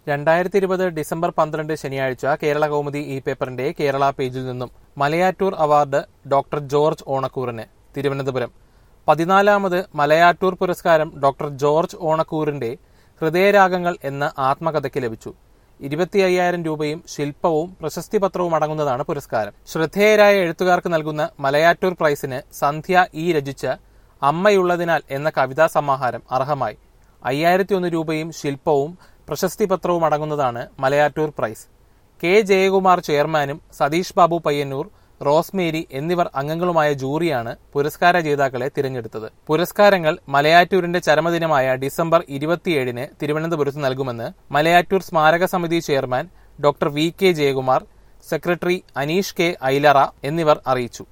രണ്ടായിരത്തി ഇരുപത് ഡിസംബർ പന്ത്രണ്ട് ശനിയാഴ്ച കേരള കൗമുദി ഈ പേപ്പറിന്റെ കേരള പേജിൽ നിന്നും മലയാറ്റൂർ അവാർഡ് ഡോക്ടർ ജോർജ് ഓണക്കൂറിന് തിരുവനന്തപുരം പതിനാലാമത് മലയാറ്റൂർ പുരസ്കാരം ഡോക്ടർ ജോർജ് ഓണക്കൂറിന്റെ ഹൃദയരാഗങ്ങൾ എന്ന ആത്മകഥയ്ക്ക് ലഭിച്ചു ഇരുപത്തി അയ്യായിരം രൂപയും ശില്പവും പ്രശസ്തി പത്രവും അടങ്ങുന്നതാണ് പുരസ്കാരം ശ്രദ്ധേയരായ എഴുത്തുകാർക്ക് നൽകുന്ന മലയാറ്റൂർ പ്രൈസിന് സന്ധ്യ ഈ രചിച്ച അമ്മയുള്ളതിനാൽ എന്ന കവിതാ സമാഹാരം അർഹമായി അയ്യായിരത്തി ഒന്ന് രൂപയും ശില്പവും പ്രശസ്തി പത്രവും അടങ്ങുന്നതാണ് മലയാറ്റൂർ പ്രൈസ് കെ ജയകുമാർ ചെയർമാനും സതീഷ് ബാബു പയ്യന്നൂർ റോസ്മേരി എന്നിവർ അംഗങ്ങളുമായ ജൂറിയാണ് പുരസ്കാര ജേതാക്കളെ തിരഞ്ഞെടുത്തത് പുരസ്കാരങ്ങൾ മലയാറ്റൂരിന്റെ ചരമദിനമായ ഡിസംബർ ഇരുപത്തിയേഴിന് തിരുവനന്തപുരത്ത് നൽകുമെന്ന് മലയാറ്റൂർ സ്മാരക സമിതി chairman doctor V K Jayakumar secretary Aneesh K Ailara എന്നിവർ അറിയിച്ചു